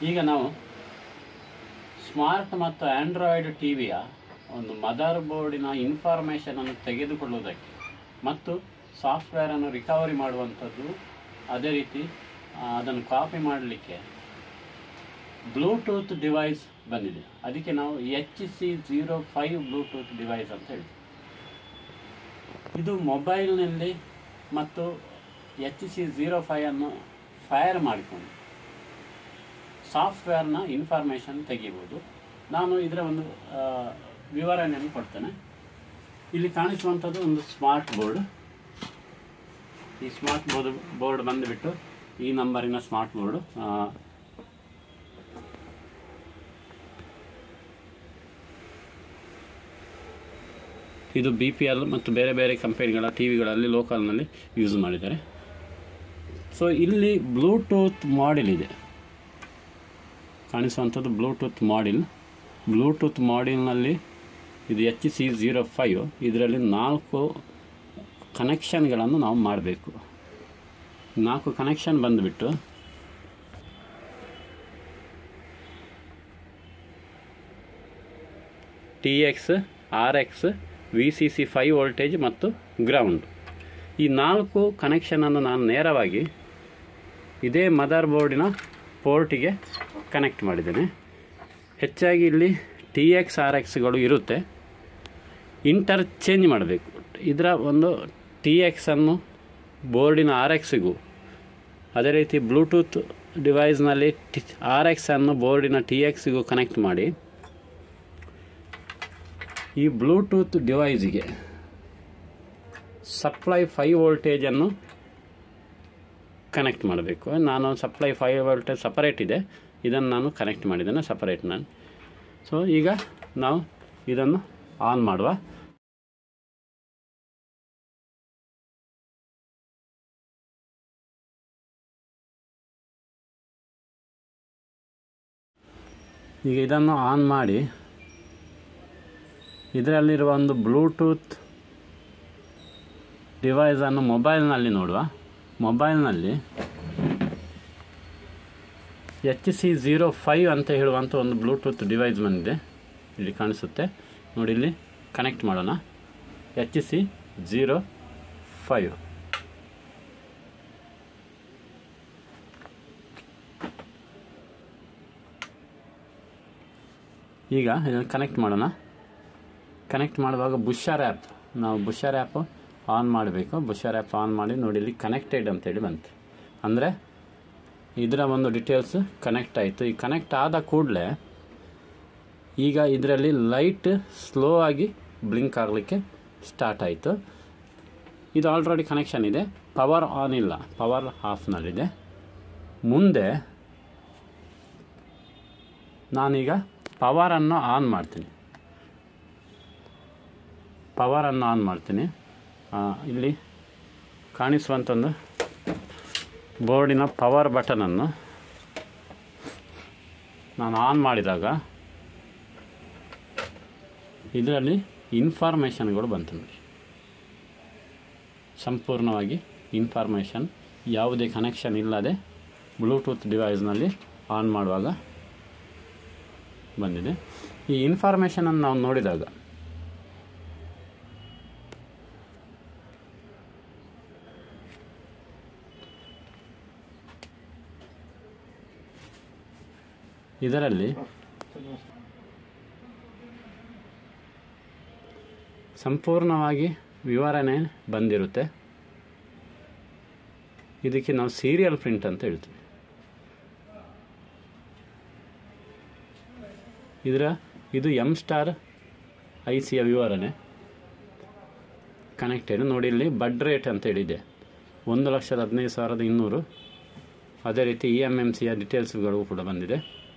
ಈಗ ನಾವು ಸ್ಮಾರ್ಟ್ ಮತ್ತು ಆಂಡ್ರಾಯ್ಡ್ ಟಿ ವಿಯ ಒಂದು ಮದರ್ ಬೋರ್ಡಿನ ಇನ್ಫಾರ್ಮೇಷನನ್ನು ತೆಗೆದುಕೊಳ್ಳುವುದಕ್ಕೆ ಮತ್ತು ಸಾಫ್ಟ್ವೇರನ್ನು ರಿಕವರಿ ಮಾಡುವಂಥದ್ದು ಅದೇ ರೀತಿ ಆ, ಅದನ್ನು ಕಾಪಿ ಮಾಡಲಿಕ್ಕೆ ಬ್ಲೂಟೂತ್ ಡಿವೈಸ್ ಬಂದಿದೆ ಅದಕ್ಕೆ ನಾವು H C zero five Bluetooth device ಅಂತ ಹೇಳ್ತೀವಿ ಇದು ಮೊಬೈಲ್ನಲ್ಲಿ ಮತ್ತು ಎಚ್ ಸಿ ಜೀರೋ ಫೈವ್ ಅನ್ನು ಫೈರ್ ಮಾಡಿಕೊಂಡು ಸಾಫ್ಟ್ವೇರ್ನ ಇನ್ಫಾರ್ಮೇಷನ್ ತೆಗಿಬೋದು ನಾನು ಇದರ ಒಂದು ಆ, ವಿವರಣೆಯನ್ನು ಕೊಡ್ತೇನೆ ಇಲ್ಲಿ ಕಾಣಿಸುವಂಥದ್ದು ಒಂದು ಸ್ಮಾರ್ಟ್ ಬೋರ್ಡ್ ಈ ಸ್ಮಾರ್ಟ್ ಬೋರ್ಡ್ ಬೋರ್ಡ್ ಬಂದುಬಿಟ್ಟು ಈ ನಂಬರಿನ ಸ್ಮಾರ್ಟ್ ಬೋರ್ಡು ಇದು ಬಿ ಪಿ ಎಲ್ ಮತ್ತು ಬೇರೆ ಬೇರೆ ಕಂಪನಿಗಳ ಟಿ ವಿಗಳಲ್ಲಿ ಲೋಕಲ್ನಲ್ಲಿ ಯೂಸ್ ಮಾಡಿದ್ದಾರೆ ಸೊ ಇಲ್ಲಿ ಬ್ಲೂಟೂತ್ ಮಾಡಿಲ್ ಇದೆ ಕಾಣಿಸುವಂಥದ್ದು ಬ್ಲೂಟೂತ್ ಮಾಡಿಲ್ ಬ್ಲೂಟೂತ್ ಮಾಡಿಲ್ನಲ್ಲಿ ಇದು ಎಚ್ ಸಿ ಝೀರೋ ಫೈವ್ ಇದರಲ್ಲಿ ನಾಲ್ಕು ಕನೆಕ್ಷನ್ಗಳನ್ನು ನಾವು ಮಾಡಬೇಕು ನಾಲ್ಕು ಕನೆಕ್ಷನ್ ಬಂದುಬಿಟ್ಟು T X R X V C C five voltage ಮತ್ತು ಗ್ರೌಂಡ್ ಈ ನಾಲ್ಕು ಕನೆಕ್ಷನನ್ನು ನಾನು ನೇರವಾಗಿ ಇದೇ ಮದರ್ ಬೋರ್ಡಿನ ಪೋರ್ಟಿಗೆ ಕನೆಕ್ಟ್ ಮಾಡಿದ್ದೇನೆ ಹೆಚ್ಚಾಗಿ ಇಲ್ಲಿ ಟಿ ಎಕ್ಸ್ ಆರ್ ಎಕ್ಸ್ಗಳು ಇರುತ್ತೆ ಇಂಟರ್ಚೇಂಜ್ ಮಾಡಬೇಕು ಇದರ ಒಂದು ಟಿ ಎಕ್ಸನ್ನು ಬೋರ್ಡಿನ ಆರ್ ಎಕ್ಸಿಗೂ ಅದೇ ರೀತಿ ಬ್ಲೂಟೂತ್ ಡಿವೈಸ್ನಲ್ಲಿ ಟಿ ಆರ್ ಎಕ್ಸನ್ನು ಬೋರ್ಡಿನ ಟಿ ಎಕ್ಸಿಗೂ ಕನೆಕ್ಟ್ ಮಾಡಿ ಈ ಬ್ಲೂಟೂತ್ ಡಿವೈಸಿಗೆ ಸಪ್ಲೈ ಫೈವ್ ವೋಲ್ಟೇಜನ್ನು ಕನೆಕ್ಟ್ ಮಾಡಬೇಕು ನಾನು ಸಪ್ಲೈ ಫೈವ್ ವೋಲ್ಟೇಜ್ ಸಪರೇಟ್ ಇದೆ ಇದನ್ನು ನಾನು ಕನೆಕ್ಟ್ ಮಾಡಿದ್ದೇನೆ ಸಪರೇಟ್ ನಾನು ಸೊ ಈಗ ನಾವು ಇದನ್ನು ಆನ್ ಮಾಡುವ ಈಗ ಇದನ್ನು ಆನ್ ಮಾಡಿ ಇದರಲ್ಲಿರುವ ಒಂದು ಬ್ಲೂಟೂತ್ ಡಿವೈಸನ್ನು ಮೊಬೈಲ್ನಲ್ಲಿ ನೋಡುವ ಮೊಬೈಲ್ನಲ್ಲಿ ಎಚ್ ಸಿ ಝೀರೋ ಫೈವ್ ಅಂತ ಹೇಳುವಂಥ ಒಂದು ಬ್ಲೂಟೂತ್ ಡಿವೈಸ್ ಬಂದಿದೆ ಇಲ್ಲಿ ಕಾಣಿಸುತ್ತೆ ನೋಡಿ ಇಲ್ಲಿ ಕನೆಕ್ಟ್ ಮಾಡೋಣ ಎಚ್ ಸಿ ಝೀರೋ ಫೈವ್ ಈಗ ಇದನ್ನು ಕನೆಕ್ಟ್ ಮಾಡೋಣ ಕನೆಕ್ಟ್ ಮಾಡುವಾಗ ಬುಷರ್ ಆ್ಯಪ್ ನಾವು ಬುಷರ್ ಆ್ಯಪ್ ಆನ್ ಮಾಡಬೇಕು ಬುಷರ್ ಆ್ಯಪ್ ಆನ್ ಮಾಡಿ ನೋಡಿ ಇಲ್ಲಿ ಕನೆಕ್ಟೆಡ್ ಅಂತೇಳಿ ಬಂತು ಅಂದರೆ ಇದರ ಒಂದು ಡೀಟೇಲ್ಸ್ ಕನೆಕ್ಟ್ ಆಯಿತು ಈ ಕನೆಕ್ಟ್ ಆದ ಕೂಡಲೇ ಈಗ ಇದರಲ್ಲಿ ಲೈಟ್ ಸ್ಲೋ ಆಗಿ ಬ್ಲಿಂಕ್ ಆಗಲಿಕ್ಕೆ ಸ್ಟಾರ್ಟ್ ಆಯಿತು ಇದು ಆಲ್ರೆಡಿ ಕನೆಕ್ಷನ್ ಇದೆ ಪವರ್ ಆನ್ ಇಲ್ಲ ಪವರ್ ಆಫ್ನಲ್ಲಿದೆ ಮುಂದೆ ನಾನೀಗ ಪವರನ್ನು ಆನ್ ಮಾಡ್ತೀನಿ ಪವರನ್ನು ಆನ್ ಮಾಡ್ತೀನಿ ಆ, ಇಲ್ಲಿ ಕಾಣಿಸುವಂಥ ಒಂದು ಬೋರ್ಡಿನ ಪವರ್ ಬಟನನ್ನು ನಾನು ಆನ್ ಮಾಡಿದಾಗ ಇದರಲ್ಲಿ ಇನ್ಫಾರ್ಮೇಷನ್ಗಳು ಬಂತು ನೋಡಿ ಸಂಪೂರ್ಣವಾಗಿ ಇನ್ಫಾರ್ಮೇಷನ್ ಯಾವುದೇ ಕನೆಕ್ಷನ್ ಇಲ್ಲದೆ ಬ್ಲೂಟೂತ್ ಡಿವೈಸ್ನಲ್ಲಿ ಆನ್ ಮಾಡುವಾಗ ಬಂದಿದೆ ಈ ಇನ್ಫಾರ್ಮೇಷನನ್ನು ನಾವು ನೋಡಿದಾಗ ಇದರಲ್ಲಿ ಸಂಪೂರ್ಣವಾಗಿ ವಿವರಣೆ ಬಂದಿರುತ್ತೆ ಇದಕ್ಕೆ ನಾವು ಸೀರಿಯಲ್ ಪ್ರಿಂಟ್ ಅಂತ ಹೇಳ್ತೀವಿ ಇದರ ಇದು ಎಮ್ ಸ್ಟಾರ್ ಐ ಸಿಯ ವಿವರಣೆ ಕನೆಕ್ಟೆಡ್ ನೋಡಿ ಇಲ್ಲಿ ಬಡ್ ರೇಟ್ ಅಂತ ಹೇಳಿದೆ ಒಂದು ಲಕ್ಷದ ಹದಿನೈದು ಸಾವಿರದ ಇನ್ನೂರು ಅದೇ ರೀತಿ ಇ ಎಮ್ ಎಮ್ ಸಿಯ ಡೀಟೇಲ್ಸ್ಗಳು ಕೂಡ ಬಂದಿದೆ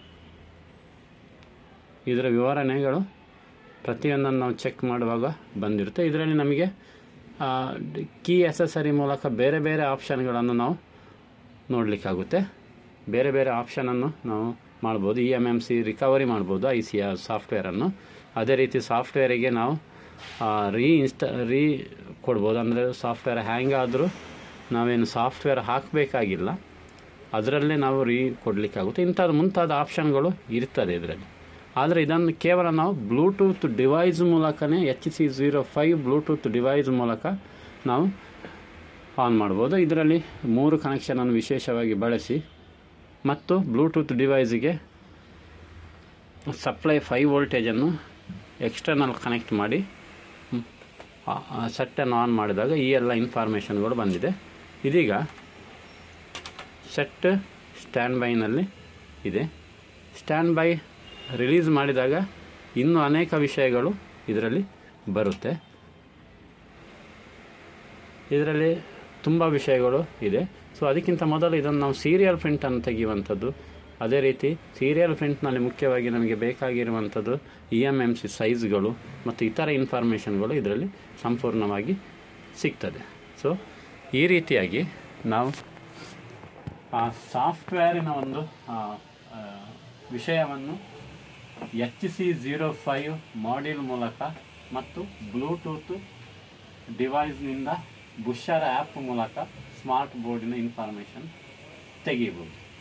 ಇದರ ವಿವರಣೆಗಳು ಪ್ರತಿಯೊಂದನ್ನು ನಾವು ಚೆಕ್ ಮಾಡುವಾಗ ಬಂದಿರುತ್ತೆ ಇದರಲ್ಲಿ ನಮಗೆ ಕೀ ಎಸೆಸರಿ ಮೂಲಕ ಬೇರೆ ಬೇರೆ ಆಪ್ಷನ್ಗಳನ್ನು ನಾವು ನೋಡಲಿಕ್ಕಾಗುತ್ತೆ ಬೇರೆ ಬೇರೆ ಆಪ್ಷನನ್ನು ನಾವು ಮಾಡ್ಬೋದು E M M C recovery ಮಾಡ್ಬೋದು ಐ ಸಿಯ ಸಾಫ್ಟ್ವೇರನ್ನು ಅದೇ ರೀತಿ ಸಾಫ್ಟ್ವೇರಿಗೆ ನಾವು ರೀ ಇನ್ಸ್ಟಾ ರೀ ಕೊಡ್ಬೋದು ಅಂದರೆ ಸಾಫ್ಟ್ವೇರ್ ಹ್ಯಾಂಗ್ ಆದರೂ ನಾವೇನು ಸಾಫ್ಟ್ವೇರ್ ಹಾಕಬೇಕಾಗಿಲ್ಲ ಅದರಲ್ಲೇ ನಾವು ರೀ ಕೊಡಲಿಕ್ಕಾಗುತ್ತೆ ಇಂಥದ್ದು ಮುಂತಾದ ಆಪ್ಷನ್ಗಳು ಇರ್ತದೆ ಇದರಲ್ಲಿ ಆದರೆ ಇದನ್ನು ಕೇವಲ ನಾವು ಬ್ಲೂಟೂತ್ ಡಿವೈಸ್ ಮೂಲಕನೇ H C zero five Bluetooth device ಮೂಲಕ ನಾವು ಆನ್ ಮಾಡ್ಬೋದು ಇದರಲ್ಲಿ ಮೂರು ಕನೆಕ್ಷನನ್ನು ವಿಶೇಷವಾಗಿ ಬಳಸಿ ಮತ್ತು ಬ್ಲೂಟೂತ್ ಡಿವೈಸಿಗೆ ಸಪ್ಲೈ ಫೈವ್ ವೋಲ್ಟೇಜನ್ನು ಎಕ್ಸ್ಟರ್ನಲ್ ಕನೆಕ್ಟ್ ಮಾಡಿ ಸೆಟ್ಟನ್ನು ಆನ್ ಮಾಡಿದಾಗ ಈ ಎಲ್ಲ ಇನ್ಫಾರ್ಮೇಷನ್ಗಳು ಬಂದಿದೆ ಇದೀಗ ಸೆಟ್ ಸ್ಟ್ಯಾಂಡ್ ಬೈನಲ್ಲಿ ಇದೆ ಸ್ಟ್ಯಾಂಡ್ ಬೈ ರಿಲೀಸ್ ಮಾಡಿದಾಗ ಇನ್ನೂ ಅನೇಕ ವಿಷಯಗಳು ಇದರಲ್ಲಿ ಬರುತ್ತೆ ಇದರಲ್ಲಿ ತುಂಬ ವಿಷಯಗಳು ಇದೆ ಸೊ ಅದಕ್ಕಿಂತ ಮೊದಲು ಇದನ್ನು ನಾವು ಸೀರಿಯಲ್ ಪ್ರಿಂಟನ್ನು ತೆಗೆಯುವಂಥದ್ದು ಅದೇ ರೀತಿ ಸೀರಿಯಲ್ ಪ್ರಿಂಟ್ನಲ್ಲಿ ಮುಖ್ಯವಾಗಿ ನಮಗೆ ಬೇಕಾಗಿರುವಂಥದ್ದು ಇ ಎಮ್ ಎಮ್ ಸಿ ಸೈಜ್ಗಳು ಮತ್ತು ಇತರ ಇನ್ಫಾರ್ಮೇಷನ್ಗಳು ಇದರಲ್ಲಿ ಸಂಪೂರ್ಣವಾಗಿ ಸಿಗ್ತದೆ ಸೊ ಈ ರೀತಿಯಾಗಿ ನಾವು ಆ ಸಾಫ್ಟ್ವೇರಿನ ಒಂದು ಆ, ಆ, ವಿಷಯವನ್ನು H C zero five module ಮೂಲಕ ಮತ್ತು ಬ್ಲೂಟೂತ್ ಡಿವೈಸ್ನಿಂದ ಬುಷರ್ ಆ್ಯಪ್ ಮೂಲಕ ಸ್ಮಾರ್ಟ್ ಬೋರ್ಡಿನ ಇನ್ಫಾರ್ಮೇಷನ್ ತೆಗೆಯಬಹುದು